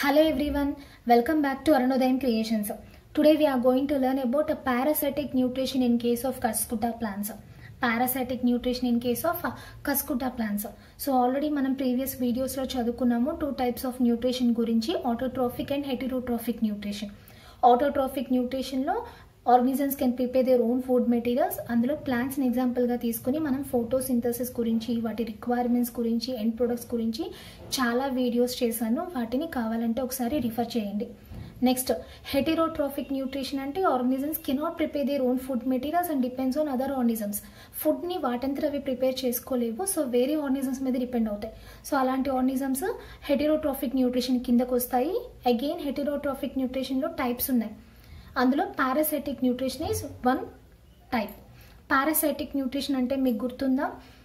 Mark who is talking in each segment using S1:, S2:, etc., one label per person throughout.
S1: Hello everyone, welcome back to Arunodayam Creations. Today we are going to learn about a parasitic nutrition in case of Cuscuta plants. Parasitic nutrition in case of Cuscuta plants so already మనం previous వీడియోస్లో చదువుకున్నాము two types of nutrition గురించి autotrophic and heterotrophic nutrition autotrophic న్యూట్రిషన్లో organisms can prepare their own food materials అందులో ప్లాంట్స్ని ఎగ్జాంపుల్గా తీసుకుని మనం ఫోటోసింథసిస్ గురించి వాటి రిక్వైర్మెంట్స్ గురించి ఎండ్ ప్రొడక్ట్స్ గురించి చాలా వీడియోస్ చేశాను వాటిని కావాలంటే ఒకసారి రిఫర్ చేయండి నెక్స్ట్ హెటిరోట్రోఫిక్ న్యూట్రిషన్ అంటే organisms cannot prepare their own food materials and depends on other organisms ఫుడ్ని వాటంతా అవి ప్రిపేర్ చేసుకోలేవు సో వేరే ఆర్గనిజమ్స్ మీద డిపెండ్ అవుతాయి సో అలాంటి ఆర్గనిజమ్స్ హెటిరోట్రోఫిక్ న్యూట్రిషన్ కిందకు వస్తాయి అగైన్ హెటిరోట్రోఫిక్ న్యూట్రిషన్లో టైప్స్ ఉన్నాయి అందులో parasitic nutrition is one type parasitic nutrition అంటే మీకు గుర్తుందా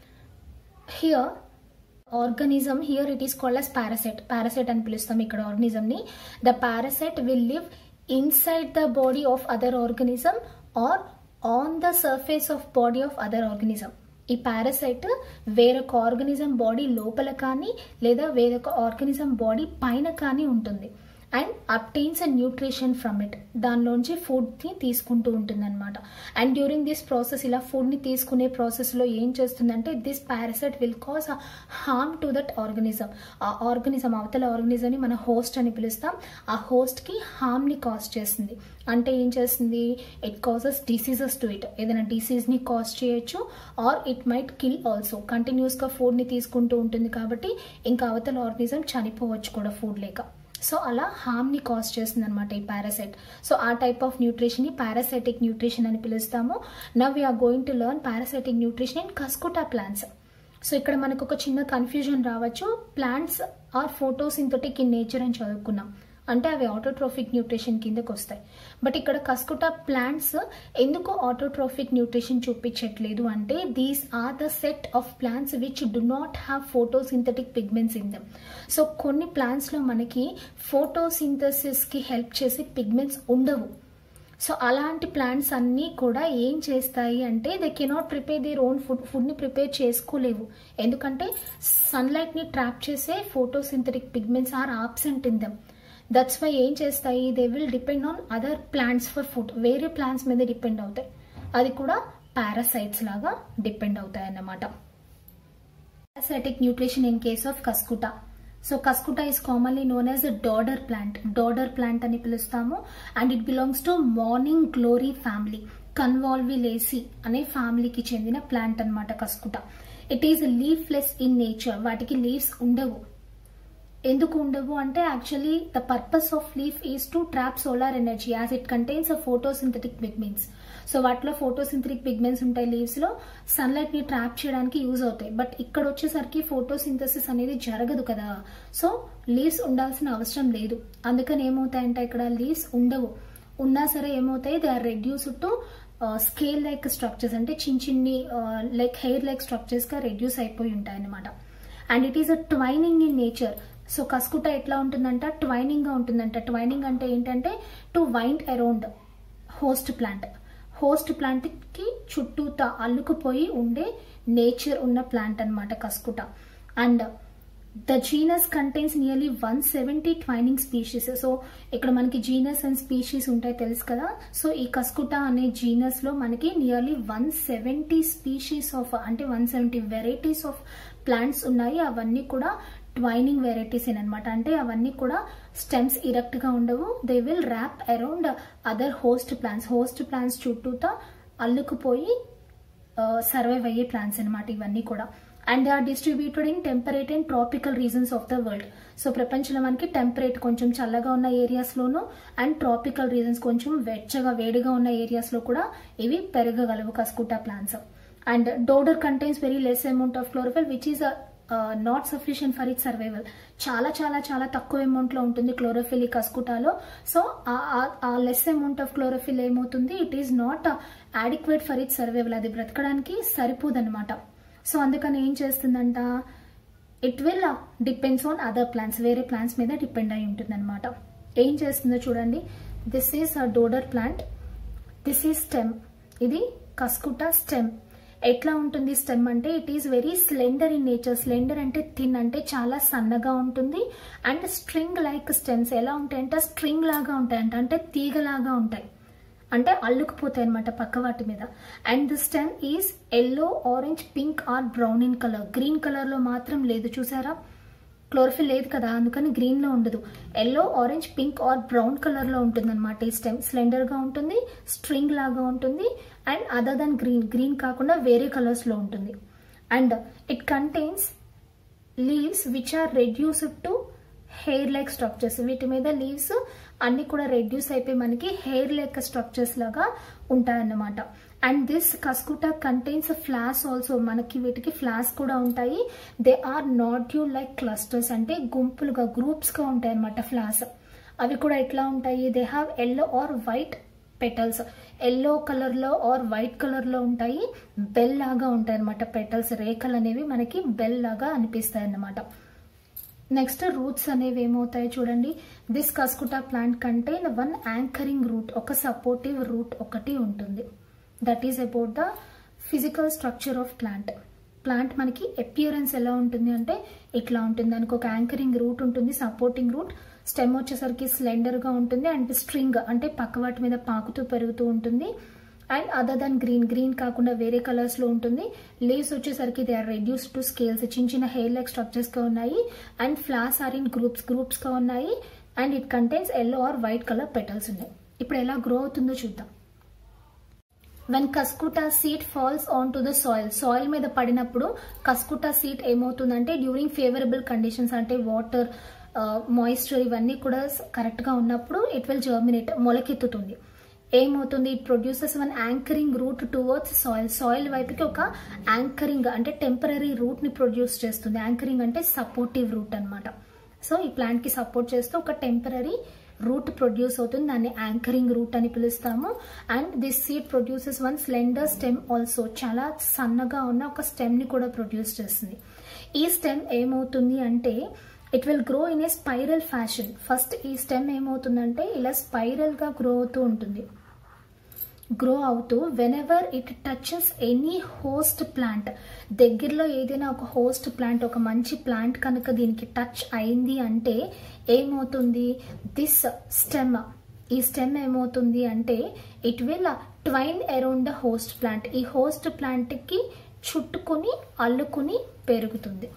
S1: here organism here it is called as parasite parasite అని పిలుస్తాం ఇక్కడ ఆర్గనిజంని the parasite will live inside the body of other organism or on the surface of body of other organism ఈ parasite వేరొక organism body లోపల కానీ లేదా వేరొక ఆర్గనిజం బాడీ పైన కానీ ఉంటుంది and obtains a nutrition from it దానిలోంచి ఫుడ్ని తీసుకుంటూ ఉంటుంది అనమాట అండ్ డ్యూరింగ్ దిస్ ప్రాసెస్ ఇలా ఫుడ్ని తీసుకునే ప్రాసెస్లో ఏం చేస్తుందంటే this parasite will cause harm to that organism ఆ ఆర్గనిజం అవతల ఆర్గనిజంని మన హోస్ట్ అని పిలుస్తాం ఆ హోస్ట్కి హార్మ్ని కాజ్ చేస్తుంది అంటే ఏం చేస్తుంది it causes diseases to it ఏదైనా డిసీజ్ని కాజ్ చేయొచ్చు or it might kill also కంటిన్యూస్గా ఫుడ్ని తీసుకుంటూ ఉంటుంది కాబట్టి ఇంకా అవతల ఆర్గనిజం చనిపోవచ్చు కూడా ఫుడ్ లేక సో అలా హార్మ్ని కాజ్ చేస్తుంది అనమాట ఈ పారాసైట్ సో ఆ టైప్ ఆఫ్ న్యూట్రిషన్ని పారాసైటిక్ న్యూట్రిషన్ అని పిలుస్తాము now we are going to learn parasitic nutrition in Cuscuta plants so ఇక్కడ మనకు ఒక చిన్న కన్ఫ్యూజన్ రావచ్చు plants are photosynthetic in nature అని చదువుకున్నాం అంటే అవి ఆటోట్రోఫిక్ న్యూట్రిషన్ కిందకు వస్తాయి బట్ ఇక్కడ కస్కుటా ప్లాంట్స్ ఎందుకు ఆటోట్రోఫిక్ న్యూట్రిషన్ చూపించట్లేదు అంటే these are the set of plants which do not have photosynthetic pigments in them so కొన్ని ప్లాంట్స్లో మనకి ఫోటోసింథసిస్కి హెల్ప్ చేసే పిగ్మెంట్స్ ఉండవు సో అలాంటి ప్లాంట్స్ అన్నీ కూడా ఏం చేస్తాయి అంటే they cannot prepare their own food ఫుడ్ని ప్రిపేర్ చేసుకోలేవు ఎందుకంటే సన్లైట్ని ట్రాప్ చేసే photosynthetic pigments are absent in them that's why ఏం చేస్తాయి they will depend on other plants for food వేరే ప్లాంట్స్ మీద డిపెండ్ అవుతాయి అది కూడా పారాసైట్స్ లాగా డిపెండ్ అవుతాయి అన్నమాట parasitic nutrition in case of Cuscuta so Cuscuta is commonly known as dodder plant dodder plant అని పిలుస్తాము and it belongs to morning glory family Convolvulaceae అనే ఫ్యామిలీకి చెందిన ప్లాంట్ అనమాట Cuscuta it is leafless in nature వాటికి leaves ఉండవు ఎందుకు ఉండవు అంటే actually the purpose of leaf is to trap solar energy as it contains a photosynthetic pigments so వాటిలో ఫోటోసింథటిక్ పిగ్మెంట్స్ ఉంటాయి లీవ్స్ లో సన్లైట్ ని ట్రాప్ చేయడానికి యూజ్ అవుతాయి బట్ ఇక్కడ వచ్చేసరికి ఫోటోసింథసిస్ అనేది జరగదు కదా సో లీవ్స్ ఉండాల్సిన అవసరం లేదు అందుకని ఏమవుతాయంటే ఇక్కడ లీవ్స్ ఉండవు ఉన్నా సరే ఏమవుతాయి they are reduce to scale like structures అంటే చిన్న చిన్ని లైక్ హెయిర్ లైక్ స్ట్రక్చర్స్ గా రెడ్యూస్ అయిపోయి ఉంటాయి అనమాట and it is a twining in nature so Cuscuta ఎట్లా ఉంటుందంట ట్వైనింగ్ గా ఉంటుందంట ట్వైనింగ్ అంటే ఏంటంటే to wind around host plant host plant కి చుట్టూతా అల్లుకుపోయి ఉండే నేచర్ ఉన్న ప్లాంట్ అనమాట Cuscuta and the genus contains nearly one seventy twining species so ఇక్కడ మనకి జీనస్ అండ్ స్పీషీస్ ఉంటాయి తెలుసు కదా సో ఈ కస్కుటా అనే జీనస్ లో మనకి nearly one seventy species of అంటే one seventy varieties of plants ఉన్నాయి అవన్నీ కూడా ట్వైనింగ్ వెరైటీస్ అనమాట అంటే అవన్నీ కూడా స్టెమ్స్ ఇరెక్ట్ గా ఉండవు they will wrap around other host plants host plants చుట్టూతా అల్లుకుపోయి సర్వైవ్ అయ్యే ప్లాంట్స్ అనమాట ఇవన్నీ కూడా and they are distributed in temperate and tropical regions of the world so ప్రపంచంలో మనకి టెంపరేట్ కొంచెం చల్లగా ఉన్న ఏరియాస్లోను అండ్ ట్రాపికల్ రీజన్స్ కొంచెం వెచ్చగా వేడిగా ఉన్న ఏరియాస్లో కూడా ఇవి పెరగగలవు Cuscuta plants and dodder contains very less amount of chlorophyll which is not sufficient for it survival చాలా చాలా చాలా తక్కువ అమౌంట్లో ఉంటుంది క్లోరోఫిల్ ఈ కస్కుటాలో సో ఆ లెస్ అమౌంట్ ఆఫ్ క్లోరోఫిల్ ఏమవుతుంది it is not adequate for it survival అది బ్రతకడానికి సరిపోదన్నమాట సో అందుకని ఏం చేస్తుందంట it will depends on other plants వేరే ప్లాంట్స్ మీద డిపెండ్ అయి ఉంటుంది అనమాట ఏం చేస్తుందో చూడండి this is a dodder plant this is stem ఇది కస్కుటా స్టెమ్ ఎట్లా ఉంటుంది స్టెమ్ అంటే it is very slender in nature slender అంటే థిన్ అంటే చాలా సన్నగా ఉంటుంది అండ్ స్ట్రింగ్ లైక్ స్టెమ్స్ ఎలా ఉంటాయంటే స్ట్రింగ్ లాగా ఉంటాయంట అంటే తీగలాగా ఉంటాయి అంటే అల్లుకుపోతాయి అనమాట పక్క వాటి మీద and the stem is yellow orange pink or brown in colour green colour లో మాత్రం లేదు చూసారా క్లోరోఫిల్ లేదు కదా అందుకని గ్రీన్ లో ఉండదు yellow orange pink or brown colour లో ఉంటుంది అనమాట ఈ స్టెమ్ స్లెండర్ గా ఉంటుంది స్ట్రింగ్ లాగా ఉంటుంది and other than green green కాకుండా వేరే కలర్స్ లో ఉంటుంది and it contains leaves which are reduced to hair like structures వీటి మీద లీవ్స్ అన్ని కూడా రెడ్యూస్ అయిపోయి మనకి హెయిర్ లైక్ స్ట్రక్చర్స్ లాగా ఉంటాయన్నమాట and this Cuscuta contains flowers also మనకి వీటికి ఫ్లాస్ కూడా ఉంటాయి they are not you like clusters అంటే గుంపులుగా గ్రూప్స్ గా ఉంటాయి అనమాట ఫ్లాస్ అవి కూడా ఎట్లా ఉంటాయి they have yellow or white petals yellow colour లో ఆర్ వైట్ కలర్ లో ఉంటాయి బెల్ లాగా ఉంటాయి అనమాట పెటల్స్ రేఖలు అనేవి మనకి బెల్ లాగా అనిపిస్తాయి అన్నమాట నెక్స్ట్ రూట్స్ అనేవి ఏమవుతాయి చూడండి this Cuscuta plant contain one anchoring root ఒక సపోర్టివ్ రూట్ ఒకటి ఉంటుంది that is about the physical structure of plant plant మనకి అపియరెన్స్ ఎలా ఉంటుంది అంటే ఇట్లా ఉంటుంది దానికి ఒక యాంకరింగ్ రూట్ ఉంటుంది సపోర్టింగ్ రూట్ స్టెమ్ వచ్చేసరికి స్లెండర్ గా ఉంటుంది అండ్ స్ట్రింగ్ అంటే పక్క వాటి మీద పాకుతూ పెరుగుతూ ఉంటుంది and other than green green కాకుండా వేరే కలర్స్ లో ఉంటుంది లీవ్స్ వచ్చేసరికి they are reduce to scales చిన్న చిన్న హెయిర్ లైక్ స్ట్రక్చర్స్ గా ఉన్నాయి and flowers are in groups groups గా ఉన్నాయి and it contains yellow or white colour petals ఉన్నాయి ఇప్పుడు ఎలా గ్రో అవుతుందో చూద్దాం when Cuscuta seed falls on to the soil soil మీద పడినప్పుడు కస్కుటా సీట్ ఏమవుతుందంటే డ్యూరింగ్ ఫేవరబుల్ కండిషన్స్ అంటే వాటర్ మాయిశ్చర్ ఇవన్నీ కూడా కరెక్ట్ గా ఉన్నప్పుడు ఇట్ విల్ జర్మినేట్ మొలకెత్తుతుంది ఏమవుతుంది it produces one anchoring root towards soil soil వైపుకి ఒక యాంకరింగ్ అంటే టెంపరీ రూట్ ని ప్రొడ్యూస్ చేస్తుంది యాంకరింగ్ అంటే సపోర్టివ్ రూట్ అన్నమాట సో ఈ ప్లాంట్ కి సపోర్ట్ చేస్తూ ఒక టెంపరీ రూట్ ప్రొడ్యూస్ అవుతుంది దాన్ని యాంకరింగ్ రూట్ అని పిలుస్తాము and this seed produces one slender stem also చాలా సన్నగా ఉన్న ఒక స్టెమ్ ని కూడా ప్రొడ్యూస్ చేస్తుంది ఈ స్టెమ్ ఏమవుతుంది అంటే it will grow in a spiral fashion first ఈ స్టెమ్ ఏమవుతుందంటే ఇలా స్పైరల్ గా గ్రో అవుతూ ఉంటుంది గ్రో అవుతూ whenever it touches any host plant దగ్గరలో ఏదైనా ఒక హోస్ట్ ప్లాంట్ ఒక మంచి ప్లాంట్ కనుక దీనికి టచ్ అయింది అంటే ఏమవుతుంది దిస్ స్టెమ్ ఈ స్టెమ్ ఏమవుతుంది అంటే it will twine around the host plant ఈ హోస్ట్ ప్లాంట్కి చుట్టుకుని అల్లుకుని పెరుగుతుంది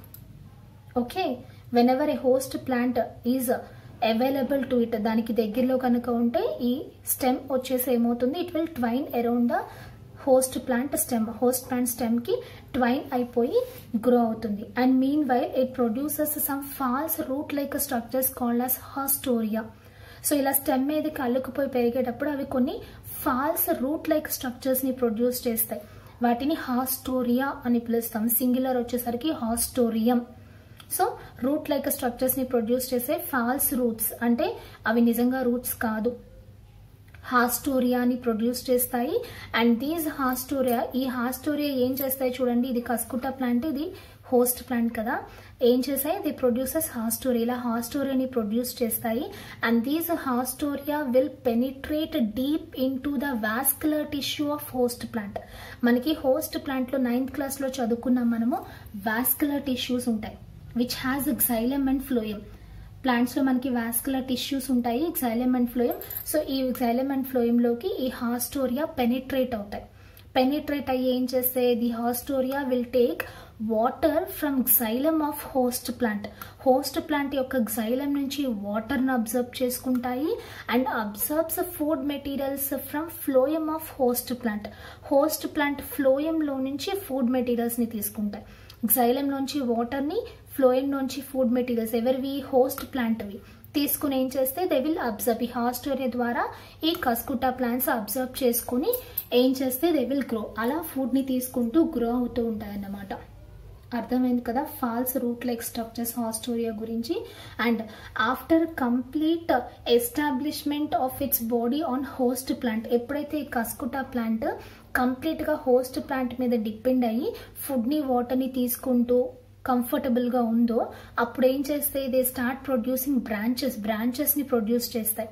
S1: okay whenever a host plant is available to it దానికి దగ్గరలో కనుక ఉంటే ఈ స్టెమ్ వచ్చేసి ఏమవుతుంది it will twine around the host plant stem host plant stem కి ట్వైన్ అయిపోయి గ్రో అవుతుంది and meanwhile it produces some false root like structures called as haustoria so ఇలా స్టెమ్ మీదకి అల్లుకుపోయి పెరిగేటప్పుడు అవి కొన్ని ఫాల్స్ రూట్ లైక్ స్ట్రక్చర్స్ ని produce చేస్తాయి వాటిని హాస్టోరియా అని పిలుస్తాం సింగులర్ వచ్చేసరికి haustorium so root like structures ని ప్రొడ్యూస్ చేసే ఫాల్స్ రూట్స్ అంటే అవి నిజంగా రూట్స్ కాదు హాస్టోరియాని ప్రొడ్యూస్ చేస్తాయి అండ్ దీస్ హాస్టోరియా ఈ హాస్టోరియా ఏం చేస్తాయి చూడండి ఇది కస్కుటా ప్లాంట్ ఇది హోస్ట్ ప్లాంట్ కదా ఏం చేస్తాయి ది ప్రొడ్యూసెస్ హాస్టోరియా ఇలా హాస్టోరియాని ప్రొడ్యూస్ చేస్తాయి and these haustoria will penetrate deep into the vascular tissue of host plant మనకి హోస్ట్ ప్లాంట్ లో నైన్త్ క్లాస్ లో చదువుకున్నాం మనము వాస్కులర్ టిష్యూస్ ఉంటాయి which has xylem and phloem plants లో మనకి వాస్కులర్ టిష్యూస్ ఉంటాయి xylem అండ్ ఫ్లోయం సో ఈ xylem అండ్ ఫ్లోయం లోకి ఈ హాస్టోరియా పెనిట్రేట్ అవుతాయి పెనిట్రేట్ అయ్యి ఏం చేస్తే the haustoria will take water from xylem of host plant host plant యొక్క xylem నుంచి వాటర్ ను అబ్జర్వ్ చేసుకుంటాయి and absorbs food materials from phloem of host plant host plant phloem లో నుంచి ఫుడ్ మెటీరియల్స్ ని తీసుకుంటాయి xylem నుంచి వాటర్ ని ఫ్లోయం నుంచి ఫుడ్ మెటీరియల్స్ ఎవరివి హోస్ట్ ప్లాంట్వి తీసుకుని ఏం చేస్తే దే విల్ అబ్జర్వ్ ఈ హాస్టోరియా ద్వారా ఈ కస్కుటా ప్లాంట్స్ అబ్జర్వ్ చేసుకుని ఏం చేస్తే దే విల్ గ్రో అలా ఫుడ్ ని తీసుకుంటూ గ్రో అవుతూ ఉంటాయి అన్నమాట అర్థమైంది కదా false root like structures haustoria గురించి and after complete establishment of its body on host plant ఎప్పుడైతే ఈ కస్కుటా ప్లాంట్ కంప్లీట్ గా హోస్ట్ ప్లాంట్ మీద డిపెండ్ అయ్యి ఫుడ్ ని వాటర్ ని తీసుకుంటూ కంఫర్టబుల్ గా ఉందో అప్పుడు ఏం చేస్తాయి they start producing branches branches ని ప్రొడ్యూస్ చేస్తాయి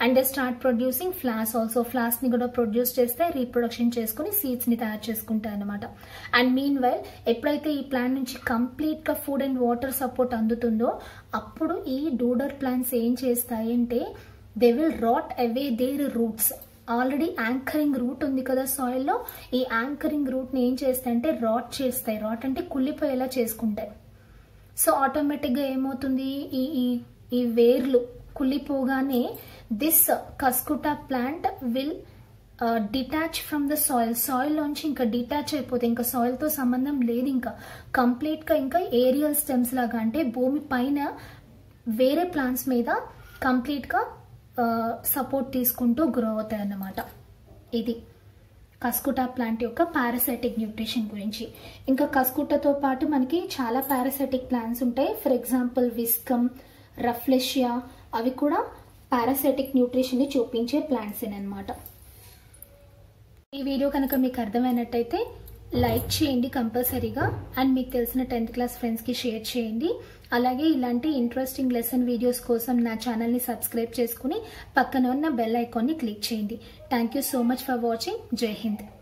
S1: and they start producing flowers also flowers ని కూడా ప్రొడ్యూస్ చేస్తే రీప్రొడక్షన్ చేసుకుని సీడ్స్ ని తయారు చేసుకుంటాయి అనమాట అండ్ మీన్ వైల్ ఎప్పుడైతే ఈ ప్లాంట్ నుంచి కంప్లీట్ గా ఫుడ్ అండ్ వాటర్ సపోర్ట్ అందుతుందో అప్పుడు ఈ డూడర్ ప్లాంట్స్ ఏం చేస్తాయి అంటే they will rot away their roots already anchoring root ఉంది కదా సాయిల్లో ఈ యాంకరింగ్ రూట్ని ఏం చేస్తాయంటే రాట్ చేస్తాయి రాట్ అంటే కుళ్ళిపోయేలా చేసుకుంటాయి సో ఆటోమేటిక్గా ఏమవుతుంది ఈ ఈ ఈ వేర్లు కుళ్ళిపోగానే this Cuscuta plant will detach from the soil soil నుంచి ఇంకా డిటాచ్ అయిపోతే ఇంకా సాయిల్తో సంబంధం లేదు ఇంకా కంప్లీట్గా ఇంకా ఏరియల్ స్టెమ్స్ లాగా అంటే భూమి పైన వేరే ప్లాంట్స్ మీద కంప్లీట్గా సపోర్ట్ తీసుకుంటూ గ్రో అవుతాయి అన్నమాట ఇది కస్కుటా ప్లాంట్ యొక్క పారాసైటిక్ న్యూట్రిషన్ గురించి ఇంకా కస్కుటాతో పాటు మనకి చాలా పారాసైటిక్ ప్లాంట్స్ ఉంటాయి ఫర్ ఎగ్జాంపుల్ విస్కమ్ రఫ్లెషియా అవి కూడా పారాసైటిక్ న్యూట్రిషన్ని చూపించే ప్లాంట్స్ అనమాట ఈ వీడియో కనుక మీకు అర్థమైనట్టయితే లైక్ చేయండి కంపల్సరీగా అండ్ మీకు తెలిసిన టెన్త్ క్లాస్ ఫ్రెండ్స్కి షేర్ చేయండి అలాగే ఇలాంటి ఇంట్రెస్టింగ్ లెసన్ వీడియోస్ కోసం నా ఛానల్ని సబ్స్క్రైబ్ చేసుకుని పక్కన ఉన్న బెల్ ఐకాన్ని క్లిక్ చేయండి thank you so much for watching జై హింద్